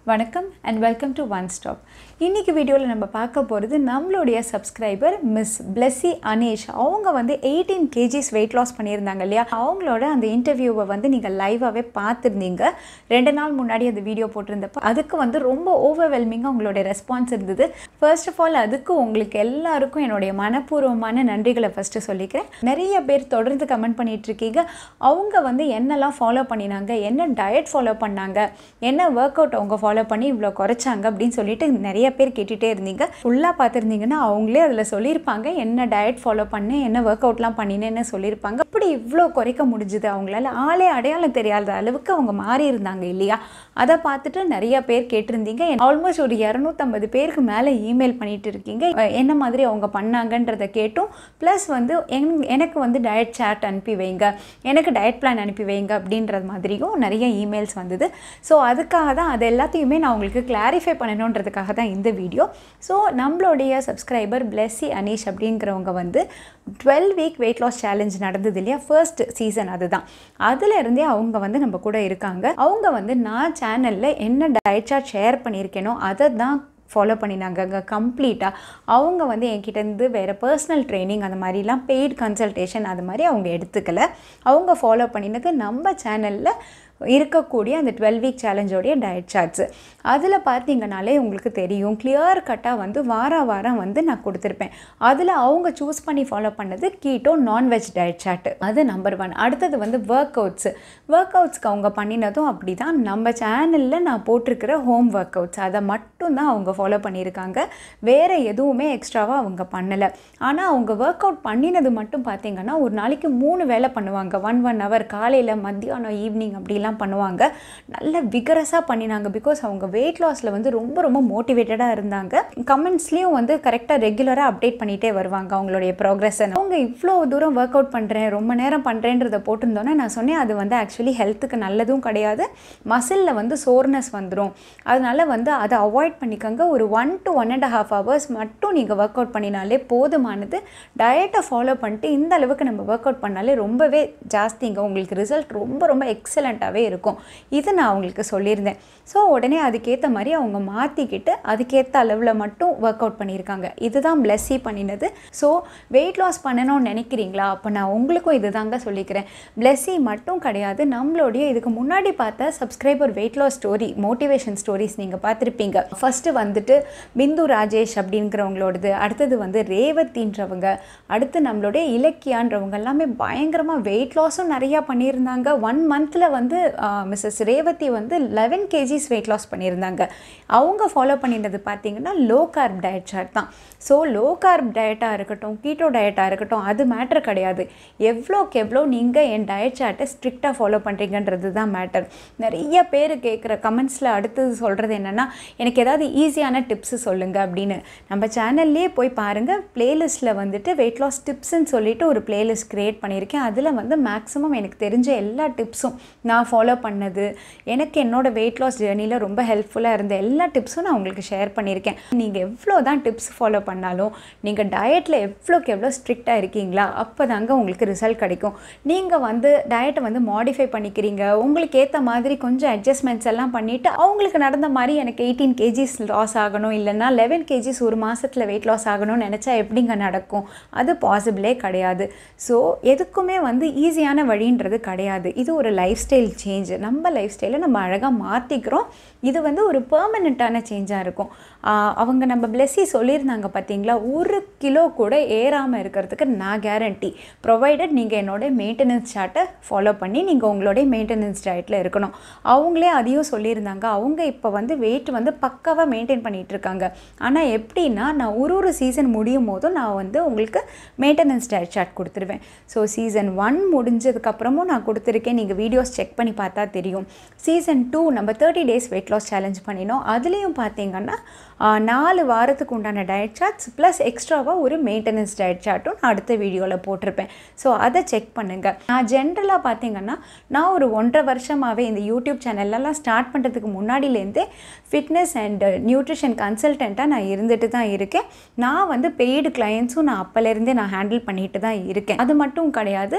வணக்கம் and welcome to one stop இன்றைக்கி வீடியோவில் நம்ம பார்க்க போகிறது நம்மளுடைய சப்ஸ்கிரைபர் மிஸ் பிளெஸி அனீஷ் அவங்க வந்து எயிட்டீன் கேஜிஸ் வெயிட் லாஸ் பண்ணியிருந்தாங்க இல்லையா அவங்களோட அந்த இன்டர்வியூவை வந்து நீங்கள் லைவாகவே பார்த்துருந்தீங்க ரெண்டு நாள் முன்னாடி அந்த வீடியோ போட்டிருந்தப்போ அதுக்கு வந்து ரொம்ப ஓவர்வெல்மிங்காக உங்களுடைய ரெஸ்பான்ஸ் இருந்தது ஃபர்ஸ்ட் ஆஃப் ஆல் அதுக்கு உங்களுக்கு எல்லாருக்கும் என்னுடைய மனப்பூர்வமான நன்றிகளை ஃபஸ்ட்டு சொல்லிக்கிறேன் நிறைய பேர் தொடர்ந்து கமெண்ட் பண்ணிட்டு இருக்கீங்க அவங்க வந்து என்னெல்லாம் ஃபாலோ பண்ணினாங்க என்ன டயட் ஃபாலோ பண்ணாங்க என்ன ஒர்க் அவுட் அவங்க ஃபாலோ பண்ணி இவ்வளோ குறைச்சாங்க அப்படின்னு சொல்லிட்டு நிறைய பேர் கேட்டுகிட்டே இருந்தீங்க ஃபுல்லாக பார்த்துருந்தீங்கன்னா அவங்களே அதில் சொல்லியிருப்பாங்க என்ன டயட் ஃபாலோ பண்ணேன் என்ன ஒர்க் அவுட்லாம் பண்ணினேன்னு சொல்லியிருப்பாங்க அப்படி இவ்வளோ குறைக்க முடிஞ்சுது அவங்களால ஆளே அடையாளம் தெரியாத அளவுக்கு அவங்க மாறி இருந்தாங்க இல்லையா அதை பார்த்துட்டு நிறைய பேர் கேட்டிருந்தீங்க ஆல்மோஸ்ட் ஒரு இரநூத்தம்பது பேருக்கு மேலே இமெயில் பண்ணிட்டு இருக்கீங்க அஹ் என்ன மாதிரி அவங்க பண்ணாங்கன்றதை கேட்டும் ப்ளஸ் வந்து என் எனக்கு வந்து டயட் சாட் அனுப்பி வைங்க எனக்கு டயட் பிளான் அனுப்பி வைங்க அப்படின்றது மாதிரியும் நிறைய இமெயில்ஸ் வந்தது ஸோ அதுக்காக தான் அது எல்லாத்தையுமே நான் உங்களுக்கு கிளாரிஃபை பண்ணணுன்றதுக்காக தான் இந்த வீடியோ ஸோ நம்மளுடைய சப்ஸ்கிரைபர் பிளெஸ்ஸி அனீஷ் அப்படிங்கிறவங்க வந்து twelve week weight loss challenge நடந்தது இல்லையா ஃபர்ஸ்ட் சீசன் அதுதான் அதுல இருந்தே அவங்க வந்து நம்ம கூட இருக்காங்க அவங்க வந்து நான் சேனலில் என்ன டயட் சார்ட் ஷேர் பண்ணியிருக்கேனோ அதை தான் ஃபாலோ பண்ணினாங்க அங்கே கம்ப்ளீட்டாக அவங்க வந்து என்கிட்டேருந்து வேறு பர்சனல் ட்ரைனிங் அந்த மாதிரிலாம் பெய்ட் கன்சல்டேஷன் அது மாதிரி அவங்க எடுத்துக்கல அவங்க ஃபாலோ பண்ணினது நம்ம சேனலில் இருக்கக்கூடிய அந்த டுவெல் வீக் சேலஞ்சோடைய டயட் சார்ட்ஸு அதில் பார்த்தீங்கனாலே உங்களுக்கு தெரியும் கிளியர் கட்டாக வந்து வார வாரம் வந்து நான் கொடுத்துருப்பேன் அதில் அவங்க சூஸ் பண்ணி ஃபாலோ பண்ணது கீட்டோ நான்வெஜ் டயட் சார்ட்டு அது நம்பர் ஒன் அடுத்தது வந்து ஒர்க் அவுட்ஸு ஒர்க் அவுட்ஸ்க்கு அவங்க பண்ணினதும் அப்படி தான் நம்ம சேனலில் நான் போட்டிருக்கிற ஹோம் ஒர்க் அவுட்ஸ் அதை மட்டும் தான் அவங்க ஃபாலோ பண்ணியிருக்காங்க வேறு எதுவுமே எக்ஸ்ட்ராவாக அவங்க பண்ணலை ஆனால் அவங்க ஒர்க் அவுட் பண்ணினது மட்டும் பார்த்தீங்கன்னா ஒரு நாளைக்கு மூணு வேலை பண்ணுவாங்க ஒன் ஒன் ஹவர் காலையில் மத்தியானம் ஈவினிங் அப்படிலாம் பண்ணுவாங்க நல்ல விகரஸாக பண்ணினாங்க பிகாஸ் அவங்க வெயிட் லாஸில் வந்து ரொம்ப ரொம்ப மோட்டிவேட்டடாக இருந்தாங்க கமெண்ட்ஸ்லேயும் வந்து கரெக்டாக ரெகுலராக அப்டேட் பண்ணிகிட்டே வருவாங்க அவங்களுடைய ப்ராக்ரஸை அவங்க இவ்வளோ தூரம் ஒர்க் அவுட் பண்ணுறேன் ரொம்ப நேரம் பண்ணுறேன்றதை போட்டிருந்தோன்னே நான் சொன்னேன் அது வந்து ஆக்சுவலி ஹெல்த்துக்கு நல்லதும் கிடையாது மசிலில் வந்து சோர்னஸ் வந்துடும் அதனால வந்து அதை அவாய்ட் பண்ணிக்கோங்க ஒரு one to one and half hours மட்டும் நீங்கள் ஒர்க் அவுட் பண்ணினாலே போதுமானது டயட்டை ஃபாலோ பண்ணிட்டு இந்த அளவுக்கு நம்ம ஒர்க் அவுட் பண்ணாலே ரொம்பவே ஜாஸ்திங்க உங்களுக்கு ரிசல்ட் ரொம்ப ரொம்ப எக்ஸலண்ட்டாகவே இருக்கும் இது நான் அவங்களுக்கு சொல்லியிருந்தேன் ஸோ உடனே அதுக்கேற்ற மாதிரி அவங்க மாற்றிக்கிட்டு அதுக்கேற்ற அளவில் மட்டும் ஒர்க் அவுட் பண்ணியிருக்காங்க இதுதான் பிளஸ்ஸி பண்ணினது ஸோ வெயிட் லாஸ் பண்ணணும்னு நினைக்கிறீங்களா அப்போ நான் உங்களுக்கும் இது தாங்க சொல்லிக்கிறேன் பிளஸ்ஸி மட்டும் கிடையாது நம்மளுடைய இதுக்கு முன்னாடி பார்த்த subscriber weight loss story motivation stories நீங்கள் பார்த்துருப்பீங்க ஃபஸ்ட்டு வந்துட்டு பிந்து ராஜேஷ் அப்படிங்கிறவங்களோடது அடுத்தது வந்து ரேவதின்றவங்க அடுத்து நம்மளுடைய இலக்கியான்றவங்க எல்லாமே பயங்கரமாக வெயிட் லாஸும் நிறையா பண்ணியிருந்தாங்க ஒன் மந்தில் வந்து மிஸ்ஸஸ் ரேவதி வந்து லெவன் கேஜிஸ் வெயிட் லாஸ் பண்ணியிருந்தாங்க அவங்க ஃபாலோ பண்ணியிருந்தது பார்த்தீங்கன்னா லோ கார்ப் டயட் சார்ட் தான் ஸோ லோ கார்ப் டயட்டாக இருக்கட்டும் கீட்டோ டயட்டாக இருக்கட்டும் அது மேட்ரு கிடையாது எவ்வளோக்கு எவ்வளோ நீங்கள் என் டயட் சார்ட்டை ஸ்ட்ரிக்டாக ஃபாலோ பண்ணுறீங்கன்றது தான் மேட்டர் நிறைய பேர் கேட்குற கமெண்ட்ஸில் அடுத்தது சொல்கிறது என்னென்னா எனக்கு ஏதாவது ஈஸியான டிப்ஸு சொல்லுங்கள் அப்படின்னு நம்ம சேனல்லே போய் பாருங்கள் பிளேலிஸ்ட்டில் வந்துட்டு வெயிட் லாஸ் டிப்ஸ்ன்னு சொல்லிட்டு ஒரு பிளேலிஸ்ட் க்ரியேட் பண்ணியிருக்கேன் அதில் வந்து மேக்ஸிமம் எனக்கு தெரிஞ்ச எல்லா டிப்ஸும் நான் ஃபாலோ பண்ணது எனக்கு என்னோட வெயிட் லாஸ் ஜேர்னியில் ரொம்ப ஹெல்ப்ஃபுல்லாக இருந்த எல்லா டிப்ஸும் நான் உங்களுக்கு ஷேர் பண்ணியிருக்கேன் நீங்கள் எவ்வளோ தான் டிப்ஸ் ஃபாலோ பண்ணாலும் நீங்கள் டயட்டில் எவ்வளோக்கு எவ்வளோ ஸ்ட்ரிக்டாக இருக்கீங்களா அப்போ தாங்க உங்களுக்கு ரிசல்ட் கிடைக்கும் நீங்கள் வந்து டயட்டை வந்து மாடிஃபை பண்ணிக்கிறீங்க உங்களுக்கு ஏற்ற மாதிரி கொஞ்சம் அட்ஜஸ்ட்மெண்ட்ஸ் எல்லாம் பண்ணிவிட்டு அவங்களுக்கு நடந்த மாதிரி எனக்கு எயிட்டீன் கேஜிஸ் லாஸ் ஆகணும் இல்லைன்னா லெவன் கேஜிஸ் ஒரு மாதத்தில் வெயிட் லாஸ் ஆகணும்னு நினச்சா எப்படிங்க நடக்கும் அது பாசிபிளே கிடையாது ஸோ எதுக்குமே வந்து ஈஸியான வழின்றது கிடையாது இது ஒரு லைஃப் ஸ்டைல் சேஞ்ச் நம்ம லைஃப் ஸ்டைலை நம்ம அழகாக மாற்றிக்கிறோம் இது வந்து ஒரு பெர்மனெண்ட்டான சேஞ்சாக இருக்கும் ஆஹ் அவங்க நம்ம பிளெஸ்ஸி சொல்லியிருந்தாங்க பார்த்தீங்களா ஒரு கிலோ கூட ஏறாமல் இருக்கிறதுக்கு நான் கேரண்டி ப்ரொவைடட் நீங்கள் என்னோட மெயின்டெனன்ஸ் சார்ட்டை ஃபாலோ பண்ணி நீங்கள் உங்களுடைய மெயின்டெனன்ஸ் டயட்டில் இருக்கணும் அவங்களே அதையும் சொல்லியிருந்தாங்க அவங்க இப்போ வந்து வெயிட் வந்து பக்காவாக மெயின்டைன் பண்ணிகிட்டு இருக்காங்க ஆனால் எப்படின்னா நான் ஒரு ஒரு சீசன் முடியும் போதும் நான் வந்து உங்களுக்கு மெயின்டெனன்ஸ் டயட் சார்ட் கொடுத்துருவேன் ஸோ சீசன் ஒன் முடிஞ்சதுக்கப்புறமும் நான் கொடுத்துருக்கேன் நீங்கள் வீடியோஸ் செக் பண்ணி பார்த்தா தெரியும் சீசன் டூ நம்ம thirty days weight loss challenge பண்ணினோம் அதுலேயும் பார்த்தீங்கன்னா ஆஹ், நாலு வாரத்துக்கு உண்டான டயட் சார்ட்ஸ் ப்ளஸ் எக்ஸ்ட்ராவாக ஒரு மெயின்டெனன்ஸ் டயட் சார்ட்டும் நான் அடுத்த வீடியோவில் போட்டிருப்பேன் ஸோ அதை செக் பண்ணுங்கள் நான் ஜென்ரலாக பார்த்தீங்கன்னா நான் ஒரு ஒன்றரை வருஷமாகவே இந்த யூடியூப் சேனல்லலாம் ஸ்டார்ட் பண்ணுறதுக்கு முன்னாடியிலேருந்தே ஃபிட்னஸ் அண்ட் நியூட்ரிஷன் கன்சல்டண்ட்டாக நான் இருந்துட்டு தான் இருக்கேன் நான் வந்து பெய்டு கிளையன்ஸும் நான் அப்போலேருந்தே நான் ஹேண்டில் பண்ணிட்டு தான் இருக்கேன் அது மட்டும் கிடையாது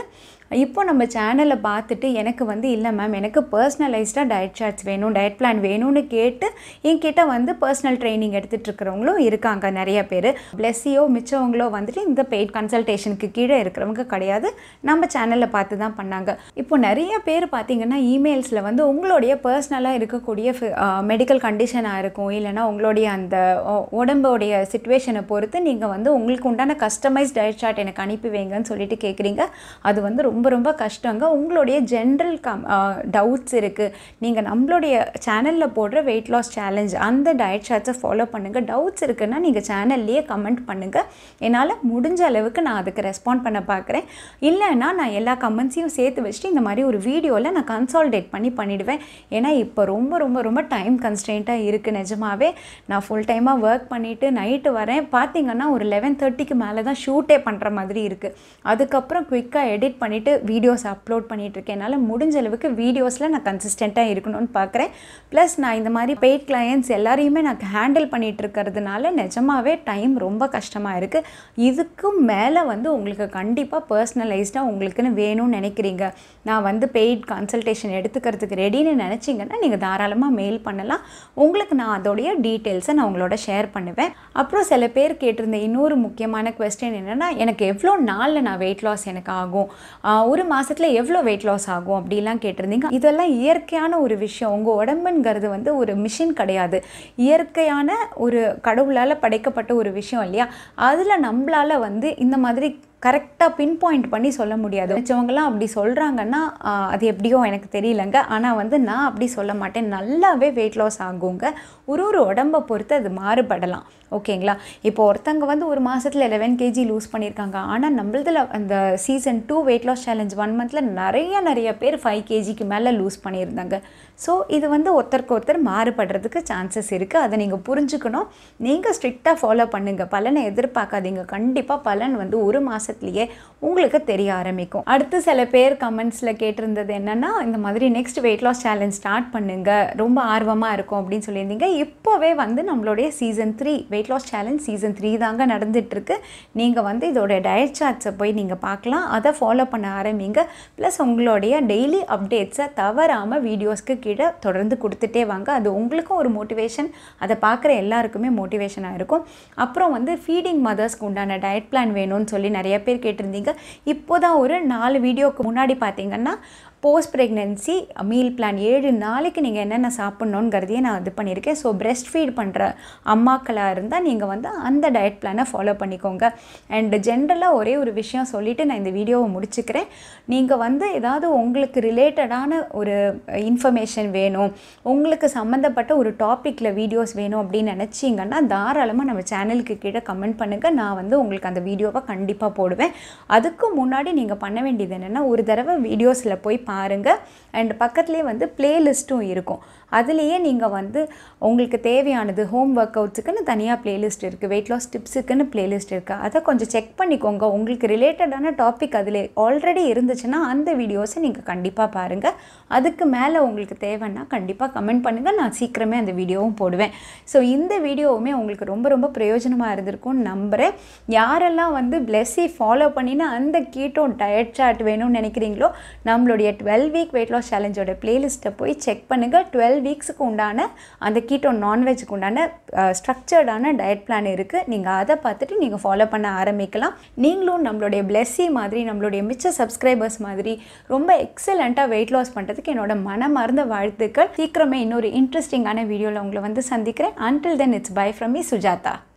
இப்போ நம்ம சேனலை பார்த்துட்டு எனக்கு வந்து இல்லை மேம் எனக்கு பர்சனலைஸ்டாக டயட் சார்ட்ஸ் வேணும் டயட் பிளான் வேணும்னு கேட்டு என்கிட்ட வந்து பர்சனல் ட்ரைனிங் எடுத்துகிட்டு இருக்கிறவங்களும் இருக்காங்க நிறைய பேர் பிளெஸ்ஸியோ மிச்சவங்களோ வந்துட்டு இந்த பெய்ட் கன்சல்டேஷனுக்கு கீழே இருக்கிறவங்க கிடையாது நம்ம சேனலில் பார்த்து தான் பண்ணாங்க இப்போ நிறைய பேர் பார்த்தீங்கன்னா இமெயில்ஸில் வந்து உங்களுடைய பர்சனலாக இருக்கக்கூடிய மெடிக்கல் கண்டிஷனாக இருக்கும் இல்லைனா உங்களுடைய அந்த உ- உடம்போடைய சுச்சுவேஷனை பொறுத்து நீங்கள் வந்து உங்களுக்கு உண்டான கஸ்டமைஸ் டயட் சார்ட் எனக்கு அனுப்பி வைங்கன்னு சொல்லிட்டு கேட்குறீங்க அது வந்து ரொம்ப ரொம்ப கஷ்டங்க உங்களுடைய ஜென்ரல் கம் டவுட்ஸ் இருக்குது நீங்கள் நம்மளுடைய சேனலில் போடுற வெயிட் லாஸ் சேலஞ்ச் அந்த டயட் சார்ட்ஸை ஃபாலோ பண்ணுங்கள் டவுட்ஸ் இருக்குன்னா நீங்கள் சேனல்லையே கமெண்ட் பண்ணுங்கள் என்னால் முடிஞ்ச அளவுக்கு நான் அதுக்கு ரெஸ்பாண்ட் பண்ண பார்க்குறேன் இல்லைன்னா நான் எல்லா கமெண்ட்ஸையும் சேர்த்து வச்சுட்டு இந்த மாதிரி ஒரு வீடியோவில் நான் கன்சால்டேட் பண்ணி பண்ணிவிடுவேன் ஏன்னா இப்போ ரொம்ப ரொம்ப ரொம்ப டைம் கன்ஸ்டன்ட்டாக இருக்குது நிஜமாவே நான் ஃபுல் டைமாக ஒர்க் பண்ணிவிட்டு நைட்டு வரேன் பார்த்தீங்கன்னா ஒரு லெவன் தேர்ட்டிக்கு மேலே தான் ஷூட்டே பண்ணுற மாதிரி இருக்குது அதுக்கப்புறம் குயிக்காக எடிட் பண்ணிவிட்டு வீடியோஸ் அப்லோட் பண்ணிட்டு இருக்கேன் என்னால் முடிஞ்ச அளவுக்கு வீடியோஸில் நான் கன்சிஸ்டண்ட்டாக இருக்கணும்னு பார்க்குறேன் ப்ளஸ் நான் இந்த மாதிரி பெய்ட் கிளையன்ஸ் எல்லாரையுமே நான் ஹேண்டில் பண்ணிட்டு இருக்கிறதுனால நிஜமாவே டைம் ரொம்ப கஷ்டமாக இருக்குது இதுக்கும் மேலே வந்து உங்களுக்கு கண்டிப்பாக பர்சனலைஸ்டாக உங்களுக்குன்னு வேணும்னு நினைக்கிறீங்க நான் வந்து பெய்ட் கன்சல்டேஷன் எடுத்துக்கிறதுக்கு ரெடின்னு நினச்சிங்கன்னா நீங்கள் தாராளமாக மெயில் பண்ணலாம் உங்களுக்கு நான் அதோடைய டீட்டெயில்ஸை நான் உங்களோட ஷேர் பண்ணுவேன் அப்புறம் சில பேர் கேட்டிருந்த இன்னொரு முக்கியமான கொஸ்டின் என்னென்னா எனக்கு எவ்வளோ நாளில் நான் வெயிட் லாஸ் எனக்கு ஆகும் ஆஹ் ஒரு மாதத்தில் எவ்வளோ வெயிட் லாஸ் ஆகும் அப்படிலாம் கேட்டிருந்தீங்க இதெல்லாம் இயற்கையான ஒரு விஷயம் உங்கள் உடம்புங்கிறது வந்து ஒரு மிஷின் கிடையாது இயற்கையான ஒரு கடவுளால் படைக்கப்பட்ட ஒரு விஷயம் இல்லையா அதில் நம்மளால் வந்து இந்த மாதிரி கரெக்டாக பின் பாயிண்ட் பண்ணி சொல்ல முடியாது மிச்சவங்கலாம் அப்படி சொல்கிறாங்கன்னா ஆஹ், அது எப்படியோ எனக்கு தெரியலங்க ஆனால் வந்து நான் அப்படி சொல்ல மாட்டேன் நல்லாவே வெயிட் லாஸ் ஆகுங்க ஒரு ஒரு உடம்பை பொறுத்து அது மாறுபடலாம் ஓகேங்களா இப்போ ஒருத்தங்க வந்து ஒரு மாதத்தில் லெவன் கேஜி லூஸ் பண்ணியிருக்காங்க ஆனால் நம்மளதில் அந்த season two weight loss challenge one மந்தில் நிறைய நிறைய பேர் ஃபைவ் கேஜிக்கு மேலே லூஸ் பண்ணியிருந்தாங்க ஸோ இது வந்து ஒருத்தருக்கு ஒருத்தர் மாறுபடுறதுக்கு சான்சஸ் இருக்குது அதை நீங்கள் புரிஞ்சுக்கணும் நீங்கள் ஸ்ட்ரிக்டாக ஃபாலோ பண்ணுங்கள் பலனை எதிர்பார்க்காதீங்க கண்டிப்பாக பலன் வந்து ஒரு மாதத்துலேயே உங்களுக்கு தெரிய ஆரம்பிக்கும் அடுத்து சில பேர் கமெண்ட்ஸில் கேட்டிருந்தது என்னென்னா இந்த மாதிரி next weight loss challenge start பண்ணுங்க ரொம்ப ஆர்வமாக இருக்கும் அப்படின்னு சொல்லியிருந்தீங்க இப்போவே வந்து நம்மளுடைய season three weight loss challenge season three தாங்க நடந்துகிட்ருக்கு நீங்கள் வந்து இதோட டயட் சார்ட்ஸை போய் நீங்கள் பார்க்கலாம் அதை ஃபாலோ பண்ண ஆரம்பிங்க ப்ளஸ் உங்களுடைய டெய்லி அப்டேட்ஸை தவறாமல் வீடியோஸ்க்கு கீழே தொடர்ந்து கொடுத்துட்டே வாங்க அது உங்களுக்கும் ஒரு மோட்டிவேஷன் அதை பார்க்குற எல்லாருக்குமே மோட்டிவேஷனாக இருக்கும் அப்புறம் வந்து ஃபீடிங் மதர்ஸ்க்கு உண்டான டயட் பிளான் வேணும்னு சொல்லி நிறைய பேர் கேட்டிருந்தீங்க இப்போ தான் ஒரு நாலு வீடியோக்கு முன்னாடி பார்த்தீங்கன்னா போஸ்ட் ப்ரெக்னென்சி மீல் பிளான் ஏழு நாளைக்கு நீங்கள் என்னென்ன சாப்பிட்ணுங்கிறதையே நான் இது பண்ணியிருக்கேன் ஸோ breast ஃபீட் பண்ணுற அம்மாக்களாக இருந்தால் நீங்கள் வந்து அந்த டயட் பிளானை ஃபாலோ பண்ணிக்கோங்க அண்ட் ஜென்ரலாக ஒரே ஒரு விஷயம் சொல்லிவிட்டு நான் இந்த வீடியோவை முடிச்சுக்கிறேன் நீங்கள் வந்து ஏதாவது உங்களுக்கு ரிலேட்டடான ஒரு இன்ஃபர்மேஷன் வேணும் உங்களுக்கு சம்மந்தப்பட்ட ஒரு டாப்பிக்கில் வீடியோஸ் வேணும் அப்படின்னு நினச்சிங்கன்னா தாராளமாக நம்ம சேனலுக்கு கீழே கமெண்ட் பண்ணுங்கள் நான் வந்து உங்களுக்கு அந்த வீடியோவை கண்டிப்பாக போடுவேன் அதுக்கு முன்னாடி நீங்கள் பண்ண வேண்டியது என்னென்னா ஒரு தடவை வீடியோஸில் போய் பாருங்கள் அண்ட் பக்கத்துலேயே வந்து பிளேலிஸ்ட்டும் இருக்கும் அதுலேயே நீங்கள் வந்து உங்களுக்கு தேவையானது ஹோம் ஒர்க் அவுட்ஸுக்குன்னு தனியாக பிளேலிஸ்ட் இருக்குது வெயிட் லாஸ் டிப்ஸுக்குன்னு பிளேலிஸ்ட் இருக்குது அதை கொஞ்சம் செக் பண்ணிக்கோங்க உங்களுக்கு ரிலேட்டடான டாபிக் அதில் ஆல்ரெடி இருந்துச்சுன்னா அந்த வீடியோஸை நீங்கள் கண்டிப்பாக பாருங்கள் அதுக்கு மேலே உங்களுக்கு தேவைன்னா கண்டிப்பாக கமெண்ட் பண்ணுங்கள் நான் சீக்கிரமே அந்த வீடியோவும் போடுவேன் ஸோ இந்த வீடியோவுமே உங்களுக்கு ரொம்ப ரொம்ப பிரயோஜனமாக இருந்திருக்கும்னு நம்புகிறேன் யாரெல்லாம் வந்து பிளெஸ்ஸி ஃபாலோ பண்ணினா அந்த கீட்டோ டயட் சார்ட் வேணும்னு நினைக்கிறீங்களோ நம்மளுடைய டுவெல் வீக் வெயிட் லாஸ் சேலஞ்சோட பிளேலிஸ்ட்டை போய் செக் பண்ணுங்கள் டுவெல் வீக்ஸுக்கு உண்டான அந்த கீட்டோ நான்வெஜ்க்கு உண்டான ஸ்ட்ரக்சர்டான டயட் பிளான் இருக்குது நீங்கள் அதை பார்த்துட்டு நீங்கள் ஃபாலோ பண்ண ஆரம்பிக்கலாம் நீங்களும் நம்மளுடைய பிளெஸ்ஸி மாதிரி நம்மளுடைய மிச்ச சப்ஸ்கிரைபர்ஸ் மாதிரி ரொம்ப எக்ஸலண்ட்டாக வெயிட் லாஸ் பண்ணுறதுக்கு என்னோட மனமார்ந்த வாழ்த்துக்கள் சீக்கிரமே இன்னொரு இன்ட்ரெஸ்டிங்கான வீடியோவில் உங்களை வந்து சந்திக்கிறேன் until then it's bye from me Sujatha